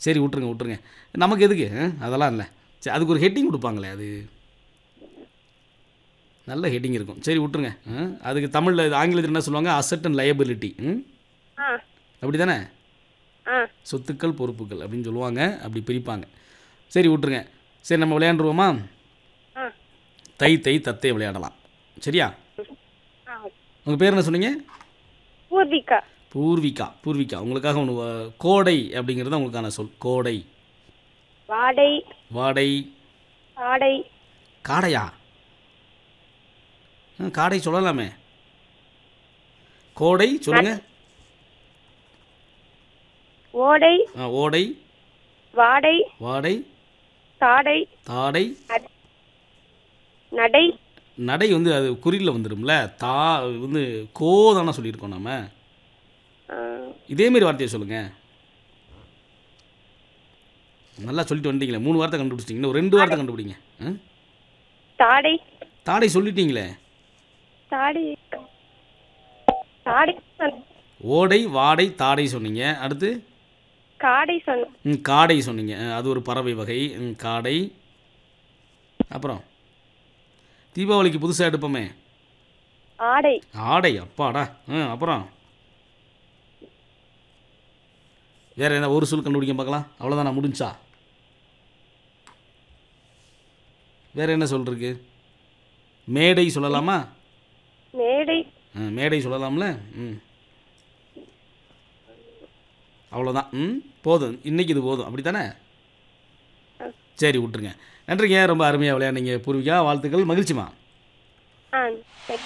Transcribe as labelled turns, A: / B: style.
A: சரி விட்ருங்க விட்ருங்க நமக்கு எதுக்கு ஆ? அதெல்லாம் இல்லை சரி அதுக்கு ஒரு ஹெட்டிங் கொடுப்பாங்களே அது நல்ல ஹெட்டிங் இருக்கும் சரி விட்ருங்க ஆ? அதுக்கு தமிழில் ஆங்கிலத்தில் என்ன சொல்லுவாங்க அசட் அண்ட் லயபிலிட்டி ம்
B: ஆ
A: அப்படி தானே
B: ஆ
A: சொத்துக்கள் பொறுப்புகள் அப்படின்னு சொல்லுவாங்க அப்படி பிரிப்பாங்க சரி விட்ருங்க சரி நம்ம விளையாண்டுருவோமா
B: ஆ
A: தை தை தத்தை விளையாடலாம் சரியா
B: ஆ
A: உங்கள் பேர் என்ன சொன்னீங்க
B: பூர்விகா
A: பூர்விகா பூர்விகா உங்களுக்காக ஒன்று கோடை அப்படிங்கிறது உங்களுக்கான சொல் கோடை
B: வாடை
A: வாடை
B: ஆடை
A: காடையா ஆ, காடை சொல்லலாமே கோடை சொல்லுங்க
B: ஓடை
A: ஆ, ஓடை
B: வாடை
A: வாடை
B: தாடை
A: தாடை
B: நடை
A: நடை வந்து அது குறியில் வந்துடும்ல தா வந்து கோ தானே சொல்லியிருக்கோம் நம்ம
B: ஆ,
A: இதேமாரி வார்த்தையை சொல்லுங்கள் நல்லா சொல்லிட்டு வந்துட்டீங்களே மூணு வார்த்தை கண்டுபிடிச்சிட்டிங்க இன்னும் ரெண்டு வார்த்தை கண்டுபிடிங்க ஆ?
B: தாடை
A: தாடை சொல்லிட்டீங்களே
B: தாடை தாடை சொன்ன
A: ஓடை வாடை தாடை சொன்னீங்க அடுத்து
B: காடை சொன்ன
A: ம் காடை சொன்னீங்க ஆ, அது ஒரு பறவை வகை ம் காடை அப்புறம் தீபாவளிக்கு புதுசாக எடுப்போமே
B: ஆடை
A: ஆடை அப்பாடா ஆ அப்புறம் வேறு என்ன ஒரு சொல் கண்டுபிடிக்க பார்க்கலாம் அவ்வளோதான் நான் முடிஞ்சா வேறு என்ன சொல் இருக்கு மேடை சொல்லலாமா
B: மேடை
A: ஆ, மேடை சொல்லலாம்ல ம் அவ்வளோதான் ம் போதும் இன்னைக்கு இது போதும் அப்படி தானே சரி விட்ருங்க நன்றிங்க ரொம்ப அருமையாக விளையாடுங்க பூர்விகா வாழ்த்துக்கள் மகிழ்ச்சிமா
B: ஆ